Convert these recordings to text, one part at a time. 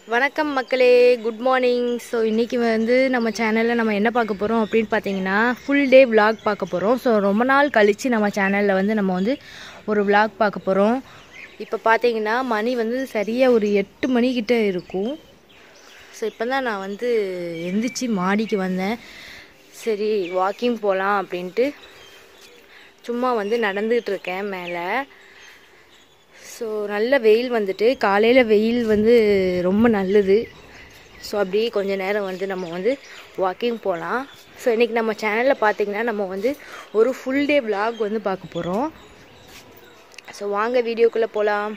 வணக்கம் மக்களே good morning so இன்றைக்கி வந்து நம்ம சேனலில் நம்ம என்ன பார்க்க போகிறோம் அப்படின்னு பார்த்தீங்கன்னா ஃபுல் டே vlog பார்க்க போகிறோம் ஸோ ரொம்ப நாள் கழித்து நம்ம சேனலில் வந்து நம்ம வந்து ஒரு vlog பார்க்க போகிறோம் இப்போ பார்த்தீங்கன்னா மணி வந்து சரியாக ஒரு எட்டு மணிக்கிட்ட இருக்கும் ஸோ இப்போ தான் நான் வந்து எந்திரிச்சு மாடிக்கு வந்தேன் சரி வாக்கிங் போகலாம் அப்படின்ட்டு சும்மா வந்து நடந்துகிட்டு இருக்கேன் மேலே ஸோ நல்ல வெயில் வந்துட்டு காலையில் வெயில் வந்து ரொம்ப நல்லது ஸோ அப்படியே கொஞ்ச நேரம் வந்து நம்ம வந்து வாக்கிங் போகலாம் ஸோ இன்றைக்கி நம்ம சேனலில் பார்த்தீங்கன்னா நம்ம வந்து ஒரு ஃபுல் டே vlog வந்து பார்க்க போகிறோம் ஸோ வாங்க வீடியோக்குள்ளே போகலாம்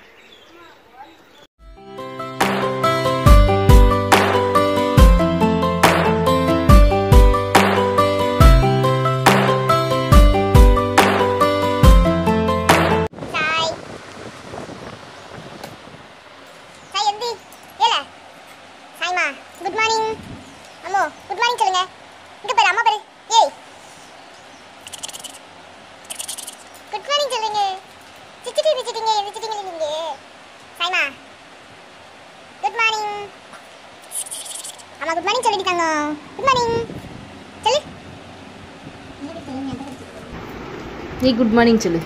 சாய் சாய் எந்தி ஏல சாய்மா குட் மார்னிங் அம்மோ குட் மார்னிங் சொல்லுங்க இங்க பாரு அம்மா பாரு ஏய் குட் மார்னிங் சொல்லுங்க சிச்சிட்டு சிச்சிட்டிங்க எந்திரிச்சிட்டீங்க நீங்க சாய்மா குட் மார்னிங் அம்மா குட் மார்னிங் சொல்லிட்டாங்க குட் மார்னிங் சொல்லு நீ குட் மார்னிங் சொல்லு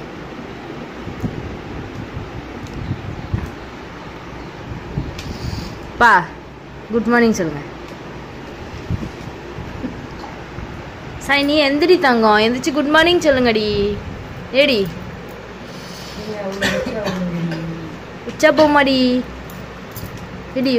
பா குட் மார்னிங் சொல்லுங்க சாய் நீ எந்திரி தங்கம் எந்திரிச்சு குட் மார்னிங் சொல்லுங்கடி ஏடி உச்சா போமாடி எடி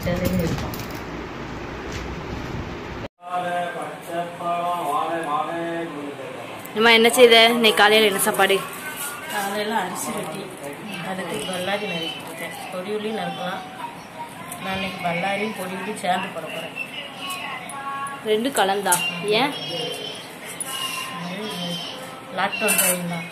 நம்ம என்ன செய்த இன்னைக்கு காலையில் என்ன சாப்பாடு காலையில் அரிசி ரொட்டி அதுக்கு பல்லாரி நறுக்கிட்டு இருக்கேன் பொடி உள்ளி நறுக்கலாம் நான் இன்னைக்கு பல்லாரியும் பொடி உள்ளி சேர்ந்து போட போகிறேன் ரெண்டு கலந்தா ஏன் லாக்டவுன் டைம் தான்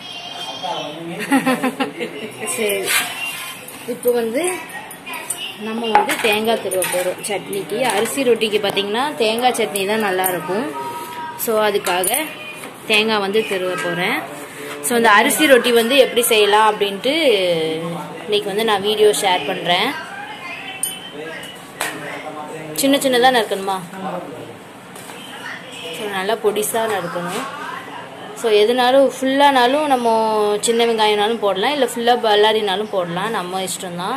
சரி இப்போ வந்து நம்ம வந்து தேங்காய் திருவ போகிறோம் சட்னிக்கு அரிசி ரொட்டிக்கு பார்த்தீங்கன்னா தேங்காய் சட்னி தான் நல்லா இருக்கும் ஸோ அதுக்காக தேங்காய் வந்து திருவ போகிறேன் ஸோ இந்த அரிசி ரொட்டி வந்து எப்படி செய்யலாம் அப்படின்ட்டு இன்னைக்கு வந்து நான் வீடியோ ஷேர் பண்ணுறேன் சின்ன சின்னதாக நறுக்கணுமா ஸோ நல்லா பொடிசாக நறுக்கணும் ஸோ எதுனாலும் ஃபுல்லானாலும் நம்ம சின்ன வெங்காயம்னாலும் போடலாம் இல்லை ஃபுல்லாக பல்லாரினாலும் போடலாம் நம்ம இஷ்டம்தான்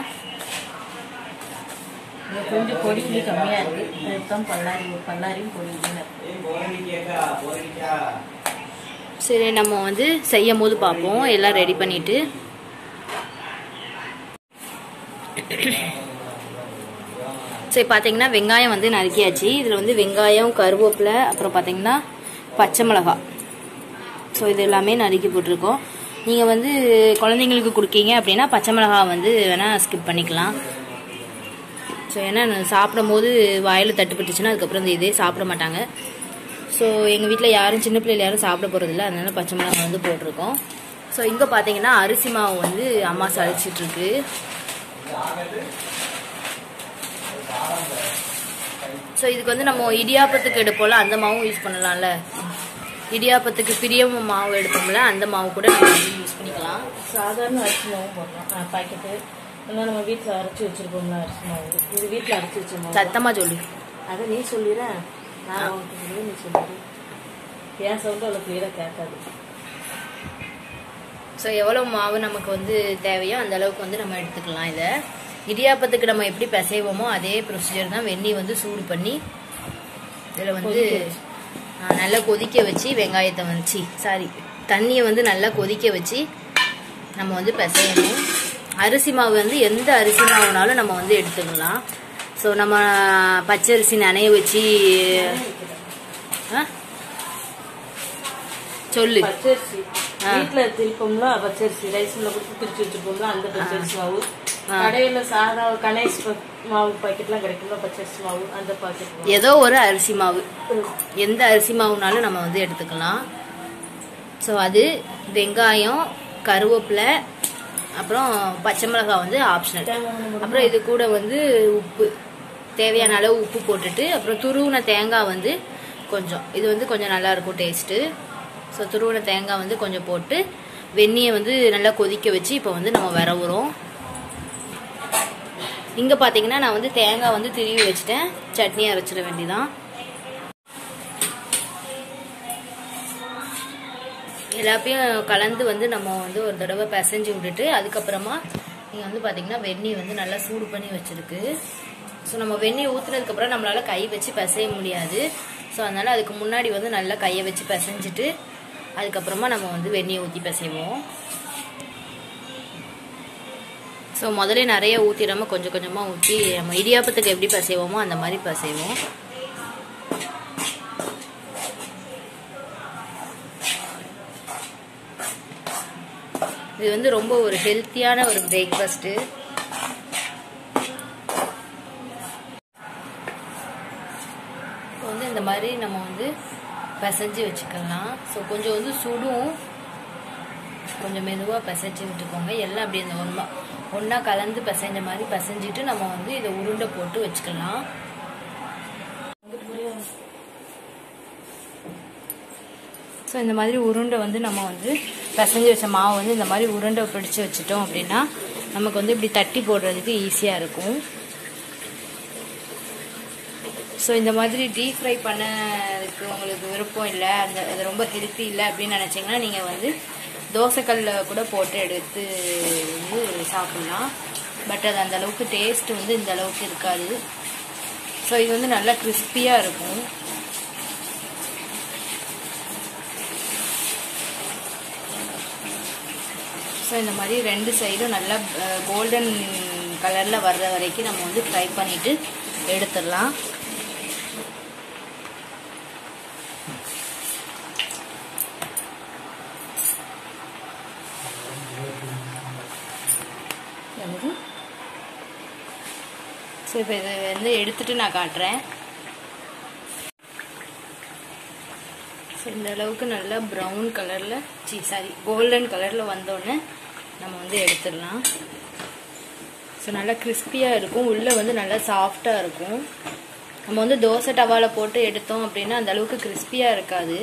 இது கொஞ்சம் பொடி உள்ளி கம்மியாக இருக்குது அதுதான் பல்லாரி பல்லாரியும் பொடி உள்ளி நறுக்கு சரி நம்ம வந்து செய்யும் போது பார்ப்போம் எல்லாம் ரெடி பண்ணிட்டு சரி பார்த்தீங்கன்னா வெங்காயம் வந்து நறுக்கியாச்சு இதில் வந்து வெங்காயம் கருவேப்பிலை அப்புறம் பார்த்தீங்கன்னா பச்சை மிளகாய் ஸோ இது எல்லாமே நறுக்கி போட்டிருக்கோம் நீங்கள் வந்து குழந்தைங்களுக்கு கொடுக்கீங்க அப்படின்னா பச்சை மிளகாய் வந்து வேணால் ஸ்கிப் பண்ணிக்கலாம் ஸோ ஏன்னா நான் சாப்பிடும் போது வாயில் தட்டுப்பட்டுச்சுன்னா அதுக்கப்புறம் இந்த இதே சாப்பிட மாட்டாங்க ஸோ எங்கள் வீட்டில் யாரும் சின்ன பிள்ளைகள் யாரும் சாப்பிட போகிறதில்ல அதனால பச்சை மிளகாய் வந்து போட்டிருக்கோம் ஸோ இங்கே பார்த்தீங்கன்னா அரிசி மாவு வந்து அம்மா சளிச்சிட்ருக்கு ஸோ இதுக்கு வந்து நம்ம இடியாப்பத்துக்கு எடுப்போம்ல அந்த மாவும் யூஸ் பண்ணலாம்ல இடியாப்பத்துக்கு பிரியம் மாவு எடுப்போம்ல அந்த மாவு கூட நம்ம வந்து யூஸ் பண்ணிக்கலாம் சாதாரண அரிசி மாவும் போடலாம் பாக்கெட்டு இல்லை நம்ம வீட்டில் அரைச்சி வச்சுருப்போம்ல அரிசி மாவு இது வீட்டில் அரைச்சி வச்ச மாவு சத்தமாக சொல்லு அதை நீ சொல்லிடுறேன் நான் உனக்கு சொல்லி நீ சொல்லிடு என் சவுண்டு அவ்வளோ கிளியராக கேட்காது ஸோ எவ்வளோ மாவு நமக்கு வந்து தேவையோ அந்த அளவுக்கு வந்து நம்ம எடுத்துக்கலாம் இதை இடியாப்பத்துக்கு நம்ம எப்படி பிசைவோமோ அதே ப்ரொசீஜர் தான் வெந்நீர் வந்து சூடு பண்ணி இதில் வந்து ஆ, நல்லா கொதிக்க வச்சு வெங்காயத்தை வச்சு சாரி தண்ணியை வந்து நல்லா கொதிக்க வச்சு நம்ம வந்து பிசையணும் அரிசி மாவு வந்து எந்த அரிசி மாவுனாலும் நம்ம வந்து எடுத்துக்கலாம் ஸோ நம்ம பச்சரிசி நனைய வச்சு ஆ? சொல்லு பச்சரிசி ஆ. வீட்டுல திருப்போம்ல பச்சரிசி ரைஸ் மில்ல கொடுத்து திரிச்சு வச்சிருப்போம்ல அந்த பச்சரிசி மாவு ஆ. கடையில சாதா கணேஷ் ப- மாவு பாக்கெட்லாம் கிடைக்கும்ல பச்சரிசி மாவு அந்த பாக்கெட் ஏதோ ஒரு அரிசி மாவு எந்த அரிசி மாவுனாலும் நம்ம வந்து எடுத்துக்கலாம் ஸோ அது வெங்காயம் கருவேப்பிலை அப்புறம் பச்சை மிளகாய் வந்து ஆப்ஷனல் அப்புறம் இது கூட வந்து உப்பு தேவையான அளவு உப்பு போட்டுட்டு அப்புறம் துருவின தேங்காய் வந்து கொஞ்சம் இது வந்து கொஞ்சம் நல்லா இருக்கும் டேஸ்ட்டு ஸோ துருவின தேங்காய் வந்து கொஞ்சம் போட்டு வெந்நியை வந்து நல்லா கொதிக்க வச்சு இப்போ வந்து நம்ம விரவுறோம் இங்கே பார்த்தீங்கன்னா நான் வந்து தேங்காய் வந்து திருவி வச்சுட்டேன் சட்னி அரைச்சிட வேண்டியதான் எல்லாத்தையும் கலந்து வந்து நம்ம வந்து ஒரு தடவை பிசைஞ்சு விட்டுட்டு அதுக்கப்புறமா நீங்கள் வந்து பார்த்தீங்கன்னா வெந்நீர் வந்து நல்லா சூடு பண்ணி வச்சிருக்கு ஸோ நம்ம வெந்நீர் ஊற்றுனதுக்கப்புறம் நம்மளால கை வச்சு பிசைய முடியாது ஸோ அதனால் அதுக்கு முன்னாடி வந்து நல்லா கையை வச்சு பிசைஞ்சிட்டு அதுக்கப்புறமா நம்ம வந்து வெந்நீர் ஊற்றி பிசைவோம் ஸோ முதல்ல நிறைய ஊற்றிடாம கொஞ்சம் கொஞ்சமாக ஊற்றி நம்ம இடியாப்பத்துக்கு எப்படி பசைவோமோ அந்த மாதிரி பசைவோம் இது வந்து ரொம்ப ஒரு ஹெல்த்தியான ஒரு பிரேக்ஃபாஸ்ட்டு இப்போ வந்து இந்த மாதிரி நம்ம வந்து பிசைஞ்சு வச்சுக்கலாம் ஸோ கொஞ்சம் வந்து சுடும் கொஞ்சம் மெதுவாக பிசைஞ்சு விட்டுக்கோங்க எல்லாம் அப்படி இந்த ஒன்றா ஒன்றா கலந்து பிசைஞ்ச மாதிரி பிசைஞ்சிட்டு நம்ம வந்து இதை உருண்டை போட்டு வச்சுக்கலாம் ஸோ இந்த மாதிரி உருண்டை வந்து நம்ம வந்து பிசைஞ்சு வச்ச மாவு வந்து இந்த மாதிரி உருண்டை பிடிச்சு வச்சுட்டோம் அப்படின்னா நமக்கு வந்து இப்படி தட்டி போடுறதுக்கு ஈஸியாக இருக்கும் ஸோ இந்த மாதிரி டீப் ஃப்ரை பண்ணதுக்கு உங்களுக்கு விருப்பம் இல்லை அந்த அது ரொம்ப ஹெல்த்தி இல்லை அப்படின்னு நினச்சிங்கன்னா நீங்கள் வந்து தோசைக்கல்ல கூட போட்டு எடுத்து வந்து சாப்பிட்லாம் பட் அது அந்த அளவுக்கு டேஸ்ட் வந்து இந்த அளவுக்கு இருக்காது ஸோ இது வந்து நல்லா கிறிஸ்பியாக இருக்கும் ஸோ இந்த மாதிரி ரெண்டு சைடும் நல்லா கோல்டன் கலரில் வர்ற வரைக்கும் நம்ம வந்து ஃப்ரை பண்ணிவிட்டு எடுத்துடலாம் என்னது ஸோ இப்போ இதை வந்து எடுத்துட்டு நான் காட்டுறேன் ஸோ இந்த அளவுக்கு நல்லா ப்ரௌன் கலரில் சி சாரி கோல்டன் கலரில் வந்தோடனே நம்ம வந்து எடுத்துடலாம் ஸோ நல்லா கிறிஸ்பியாக இருக்கும் உள்ளே வந்து நல்லா சாஃப்டாக இருக்கும் நம்ம வந்து தோசை டவாவில் போட்டு எடுத்தோம் அப்படின்னா அந்த அளவுக்கு கிறிஸ்பியாக இருக்காது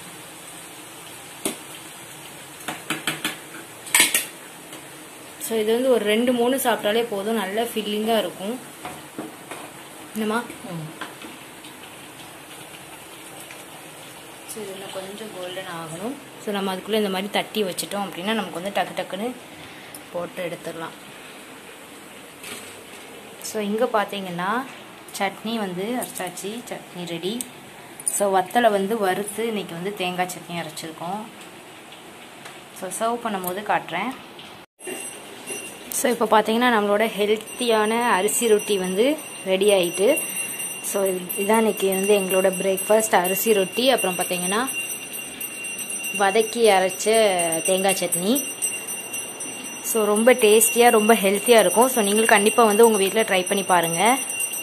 ஸோ இது வந்து ஒரு ரெண்டு மூணு சாப்பிட்டாலே போதும் நல்ல ஃபில்லிங்காக இருக்கும் என்னம்மா ஸோ இது இன்னும் கொஞ்சம் கோல்டன் ஆகணும் ஸோ நம்ம அதுக்குள்ளே இந்த மாதிரி தட்டி வச்சிட்டோம் அப்படின்னா நமக்கு வந்து டக்கு டக்குன்னு போட்டு எடுத்துடலாம் ஸோ இங்கே பார்த்தீங்கன்னா சட்னி வந்து அரைச்சாச்சு சட்னி ரெடி ஸோ வத்தலை வந்து வறுத்து இன்றைக்கி வந்து தேங்காய் சட்னி அரைச்சிருக்கோம் ஸோ சர்வ் பண்ணும்போது காட்டுறேன் ஸோ இப்போ பார்த்தீங்கன்னா நம்மளோட ஹெல்த்தியான அரிசி ரொட்டி வந்து ரெடி ஆயிட்டு ஸோ இதான் இன்னைக்கு வந்து எங்களோட பிரேக்ஃபாஸ்ட் அரிசி ரொட்டி அப்புறம் பார்த்தீங்கன்னா வதக்கி அரைச்ச தேங்காய் சட்னி ஸோ ரொம்ப டேஸ்டியாக ரொம்ப ஹெல்த்தியாக இருக்கும் ஸோ நீங்களும் கண்டிப்பாக வந்து உங்கள் வீட்டில் ட்ரை பண்ணி பாருங்கள்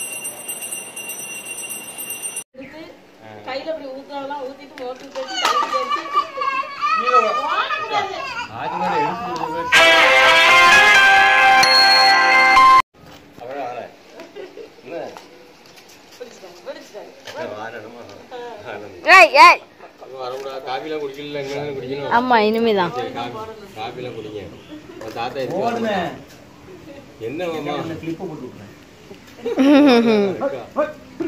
கையில அப்படி ஊத்தாலாம் ஊத்திட்டு மோட்டர் போட்டு தலைக்கு தேய்ச்சி ஆஜ்மலை எடுத்து அவ்வளோ ஆள என்ன வாரணுமா வரக்கூடாது காஃபிலாம் குடிக்கல எங்கே குடிக்கணும் ஆமாம் இனிமே தான் சரி காஃபி காஃபிலாம் குடிங்க உங்க தாத்தா எடுத்து வரணும். என்ன மாமா இருக்கா?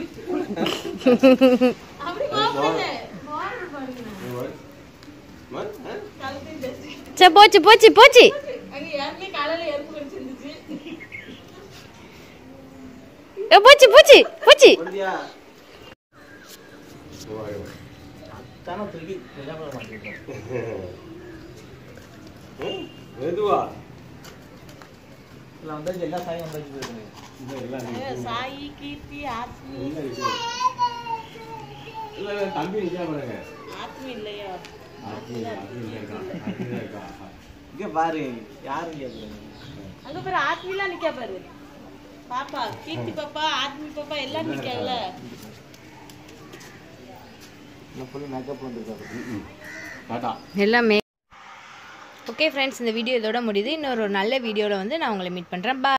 அம்மா, ஆ? சரி போச்சு போச்சு போச்சு அங்க ஏற்கனவே காலையில எறும்பு கடிச்சிருந்துச்சு ஏ, போச்சு போச்சு போச்சு ம், மெதுவா சாயி கீர்த்தி ஆத்மி இல்ல, இருக்கு. இல்ல, இல்ல, தம்பி நிக்கா பாருங்க ஆத்மி இல்லையா ஆத்மி, ஆத்மி இருக்கா, ஆத்மி தான் இருக்கா. இங்க பாரு யாரும் கேட்கல அங்க பாரு ஆத்மிலாம் நிக்கா பாரு பாப்பா கீர்த்தி பாப்பா ஆத்மி பாப்பா எல்லாம் நிக்கல நான் ஃபுல் மேக்கப் வந்துருக்காரு ம், டாடா எல்லாமே ஓகே ஃப்ரெண்ட்ஸ் இந்த வீடியோ இதோட முடியுது இன்னொரு நல்ல வீடியோவில் வந்து நான் உங்களை மீட் பண்ணுறேன் பா